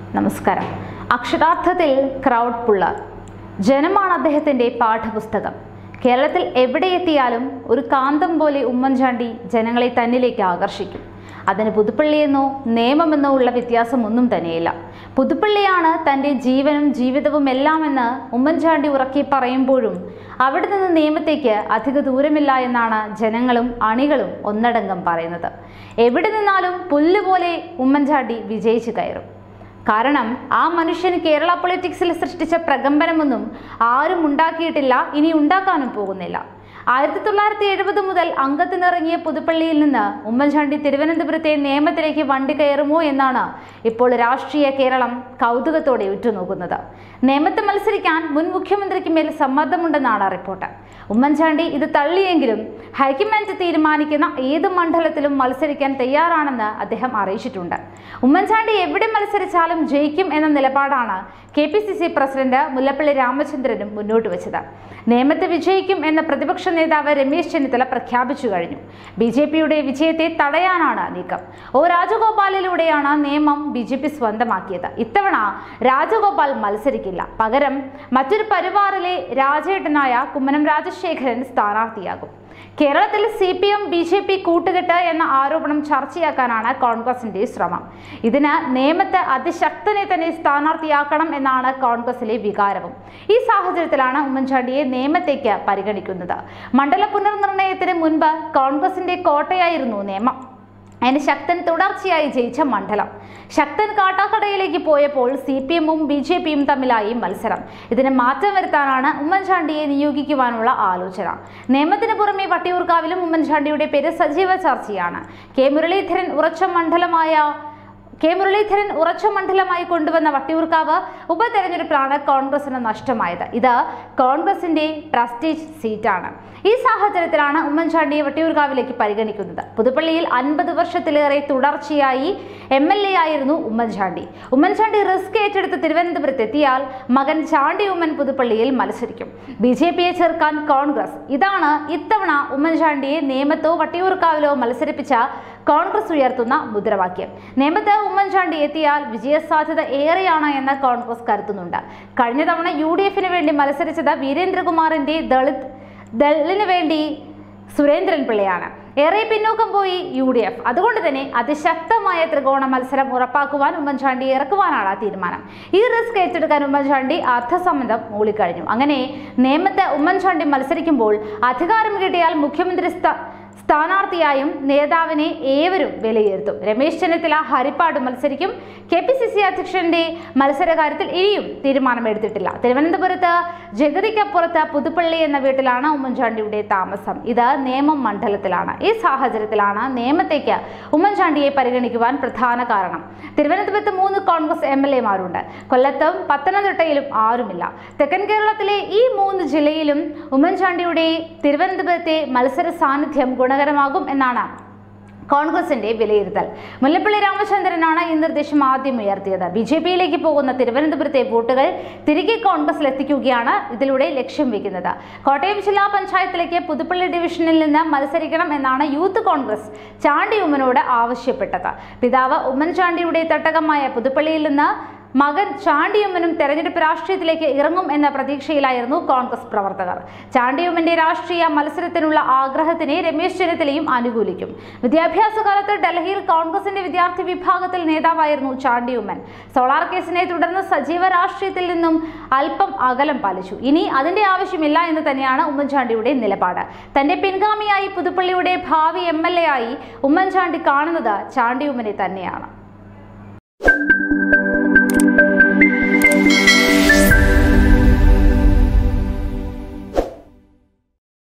നമസ്കാരം അക്ഷരാർത്ഥത്തിൽ crowd puller ജനമാണ് അദ്ദേഹത്തിൻ്റെ പാഠപുസ്തകം കേരളത്തിൽ എവിടെ എത്തിയാലും ഒരു കാന്തം പോലെ ഉമ്മൻചാണ്ടി ജനങ്ങളെ തന്നിലേക്ക് ആകർഷിക്കും അതിന് പുതുപ്പള്ളിയെന്നോ നിയമമെന്നോ ഉള്ള വ്യത്യാസമൊന്നും തന്നെയില്ല പുതുപ്പള്ളിയാണ് തൻ്റെ ജീവനും ജീവിതവും എല്ലാമെന്ന് ഉമ്മൻചാണ്ടി ഉറക്കി പറയുമ്പോഴും അവിടെ നിന്ന് നിയമത്തേക്ക് അധിക ദൂരമില്ല എന്നാണ് ജനങ്ങളും അണികളും ഒന്നടങ്കം പറയുന്നത് എവിടെ നിന്നാലും പുല്ലുപോലെ ഉമ്മൻചാണ്ടി വിജയിച്ചു കയറും കാരണം ആ മനുഷ്യൻ കേരള പൊളിറ്റിക്സിൽ സൃഷ്ടിച്ച പ്രകമ്പനമൊന്നും ആരും ഉണ്ടാക്കിയിട്ടില്ല ഇനി ഉണ്ടാക്കാനും പോകുന്നില്ല ആയിരത്തി തൊള്ളായിരത്തി എഴുപത് മുതൽ അംഗത്തിനിറങ്ങിയ പുതുപ്പള്ളിയിൽ നിന്ന് ഉമ്മൻചാണ്ടി തിരുവനന്തപുരത്തെ നിയമത്തിലേക്ക് വണ്ടി കയറുമോ എന്നാണ് ഇപ്പോൾ രാഷ്ട്രീയ കേരളം കൗതുകത്തോടെ ഉറ്റുനോക്കുന്നത് നിയമത്തെ മത്സരിക്കാൻ മുൻ മുഖ്യമന്ത്രിക്ക് മേൽ സമ്മർദ്ദമുണ്ടെന്നാണ് റിപ്പോർട്ട് ഉമ്മൻചാണ്ടി ഇത് തള്ളിയെങ്കിലും ഹൈക്കമാൻഡ് തീരുമാനിക്കുന്ന ഏത് മണ്ഡലത്തിലും മത്സരിക്കാൻ തയ്യാറാണെന്ന് അദ്ദേഹം അറിയിച്ചിട്ടുണ്ട് ഉമ്മൻചാണ്ടി എവിടെ മത്സരിച്ചാലും ജയിക്കും എന്ന നിലപാടാണ് K P C C president Mullappally രാമചന്ദ്രനും മുന്നോട്ട് വെച്ചത് നിയമത്തെ വിജയിക്കും എന്ന പ്രതിപക്ഷ നേതാവ് രമേശ് ചെന്നിത്തല പ്രഖ്യാപിച്ചു കഴിഞ്ഞു ബി ജെ പിയുടെ വിജയത്തെ തടയാനാണ് നീക്കം ഒ രാജഗോപാലിലൂടെയാണ് നിയമം ബി ജെ പി സ്വന്തമാക്കിയത് ഇത്തവണ രാജഗോപാൽ മത്സരിക്കില്ല പകരം മറ്റൊരു പരിവാറിലെ രാജേട്ടനായ കുമ്മനം രാജശേഖരൻ സ്ഥാനാർത്ഥിയാകും കേരളത്തിൽ C P M B J P കൂട്ടുകെട്ട് എന്ന ആരോപണം ചർച്ചയാക്കാനാണ് കോൺഗ്രസിന്റെ ശ്രമം ഇതിന് നിയമത്തെ അതിശക്തനെ തന്നെ സ്ഥാനാർത്ഥിയാക്കണം എന്നാണ് കോൺഗ്രസിലെ വികാരവും ഈ സാഹചര്യത്തിലാണ് ഉമ്മൻചാണ്ടിയെ നിയമത്തേക്ക് പരിഗണിക്കുന്നത് മണ്ഡല പുനർനിർണയത്തിന് മുൻപ് കോൺഗ്രസിന്റെ കോട്ടയായിരുന്നു നിയമം അതിന് ശക്തൻ തുടർച്ചയായി ജയിച്ച മണ്ഡലം ശക്തൻ കാട്ടാക്കടയിലേക്ക് പോയപ്പോൾ സി പി എമ്മും ബി ജെ പിയും തമ്മിലായി മത്സരം ഇതിന് മാറ്റം വരുത്താനാണ് ഉമ്മൻചാണ്ടിയെ നിയോഗിക്കുവാനുള്ള ആലോചന നിയമത്തിന് പുറമെ വട്ടിയൂർക്കാവിലും ഉമ്മൻചാണ്ടിയുടെ പേര് സജീവ ചർച്ചയാണ് കെ മുരളീധരൻ ഉറച്ച മണ്ഡലമായ കെ മുരളീധരൻ ഉറച്ച മണ്ഡലമായി കൊണ്ടുവന്ന വട്ടിയൂർക്കാവ് ഉപതെരഞ്ഞെടുപ്പിലാണ് കോൺഗ്രസിന് നഷ്ടമായത് ഇത് കോൺഗ്രസിന്റെ പ്രസ്റ്റീജ് സീറ്റാണ് ഈ സാഹചര്യത്തിലാണ് ഉമ്മൻചാണ്ടിയെ വട്ടിയൂർക്കാവിലേക്ക് പരിഗണിക്കുന്നത് പുതുപ്പള്ളിയിൽ അൻപത് വർഷത്തിലേറെ തുടർച്ചയായി എം എൽ എ ആയിരുന്നു ഉമ്മൻചാണ്ടി ഉമ്മൻചാണ്ടി റിസ്ക് ഏറ്റെടുത്ത് തിരുവനന്തപുരത്ത് എത്തിയാൽ മകൻ ചാണ്ടി ഉമ്മൻ പുതുപ്പള്ളിയിൽ മത്സരിക്കും ബി ജെ പിയെ ചേർക്കാൻ കോൺഗ്രസ് ഇതാണ് ഇത്തവണ ഉമ്മൻചാണ്ടിയെ നേമത്തോ വട്ടിയൂർക്കാവിലോ മത്സരിപ്പിച്ച കോൺഗ്രസ് ഉയർത്തുന്ന മുദ്രാവാക്യം നേമത്ത് ഉമ്മൻചാണ്ടി എത്തിയാൽ വിജയസാധ്യത ഏറെയാണ് എന്ന് കോൺഗ്രസ് കരുതുന്നുണ്ട് കഴിഞ്ഞ തവണ യു ഡി എഫിന് വേണ്ടി മത്സരിച്ചത് വീരേന്ദ്രകുമാറിന്റെ ദളിത് ദളിന് വേണ്ടി സുരേന്ദ്രൻ പിള്ളയാണ് ഏറെ പിന്നോക്കം പോയി യു ഡി എഫ് അതുകൊണ്ട് തന്നെ അതിശക്തമായ ത്രികോണ മത്സരം ഉറപ്പാക്കുവാൻ ഉമ്മൻചാണ്ടി ഇറക്കുവാനാണ് തീരുമാനം ഈ റിസ്ക് ഏറ്റെടുക്കാൻ ഉമ്മൻചാണ്ടി അർത്ഥസമ്മതം മൂളിക്കഴിഞ്ഞു അങ്ങനെ നേമത്ത് ഉമ്മൻചാണ്ടി മത്സരിക്കുമ്പോൾ അധികാരം കിട്ടിയാൽ മുഖ്യമന്ത്രി സ്ഥാ സ്ഥാനാർത്ഥിയായും നേതാവിനെ ഏവരും വിലയിരുത്തും രമേശ് ചെന്നിത്തല ഹരിപ്പാട് മത്സരിക്കും കെ പി സി സി അധ്യക്ഷന്റെ മത്സരകാര്യത്തിൽ ഇനിയും തീരുമാനമെടുത്തിട്ടില്ല തിരുവനന്തപുരത്ത് ജഗതിക്കപ്പുറത്ത് പുതുപ്പള്ളി എന്ന വീട്ടിലാണ് ഉമ്മൻചാണ്ടിയുടെ താമസം ഇത് നേമം മണ്ഡലത്തിലാണ് ഈ സാഹചര്യത്തിലാണ് നിയമത്തേക്ക് ഉമ്മൻചാണ്ടിയെ പരിഗണിക്കുവാൻ പ്രധാന കാരണം തിരുവനന്തപുരത്ത് മൂന്ന് കോൺഗ്രസ് എം എൽ എമാരുണ്ട് കൊല്ലത്തും പത്തനംതിട്ടയിലും ആരുമില്ല തെക്കൻ കേരളത്തിലെ ഈ മൂന്ന് ജില്ലയിലും ഉമ്മൻചാണ്ടിയുടെ തിരുവനന്തപുരത്തെ മത്സര സാന്നിധ്യം ഗുണകരമാകും എന്നാണ് കോൺഗ്രസിന്റെ വിലയിരുത്തൽ മുല്ലപ്പള്ളി രാമചന്ദ്രനാണ് ഈ നിർദ്ദേശം ആദ്യം ഉയർത്തിയത് ബി ജെ പിയിലേക്ക് പോകുന്ന തിരുവനന്തപുരത്തെ വോട്ടുകൾ തിരികെ കോൺഗ്രസിൽ എത്തിക്കുകയാണ് ഇതിലൂടെ ലക്ഷ്യം വെക്കുന്നത് കോട്ടയം ജില്ലാ പഞ്ചായത്തിലേക്ക് പുതുപ്പള്ളി ഡിവിഷനിൽ നിന്ന് മത്സരിക്കണം എന്നാണ് യൂത്ത് കോൺഗ്രസ് ചാണ്ടി ഉമ്മനോട് ആവശ്യപ്പെട്ടത് പിതാവ് ഉമ്മൻചാണ്ടിയുടെ തട്ടകമായ പുതുപ്പള്ളിയിൽ നിന്ന് മകൻ ചാണ്ടിയമ്മനും തെരഞ്ഞെടുപ്പ് രാഷ്ട്രീയത്തിലേക്ക് ഇറങ്ങും എന്ന പ്രതീക്ഷയിലായിരുന്നു കോൺഗ്രസ് പ്രവർത്തകർ ചാണ്ടിയമ്മന്റെ രാഷ്ട്രീയ മത്സരത്തിനുള്ള ആഗ്രഹത്തിനെ രമേശ് ചെന്നിത്തലയും അനുകൂലിക്കും വിദ്യാഭ്യാസ കാലത്ത് ഡൽഹിയിൽ കോൺഗ്രസിന്റെ വിദ്യാർത്ഥി വിഭാഗത്തിൽ നേതാവായിരുന്നു ചാണ്ടിയുമ്മൻ സോളാർ കേസിനെ തുടർന്ന് സജീവ രാഷ്ട്രീയത്തിൽ നിന്നും അല്പം അകലം പാലിച്ചു ഇനി അതിന്റെ ആവശ്യമില്ല എന്ന് തന്നെയാണ് ഉമ്മൻചാണ്ടിയുടെ നിലപാട് തന്റെ പിൻഗാമിയായി പുതുപ്പള്ളിയുടെ ഭാവി എം ആയി ഉമ്മൻചാണ്ടി കാണുന്നത് ചാണ്ടിയുമ്മനെ തന്നെയാണ്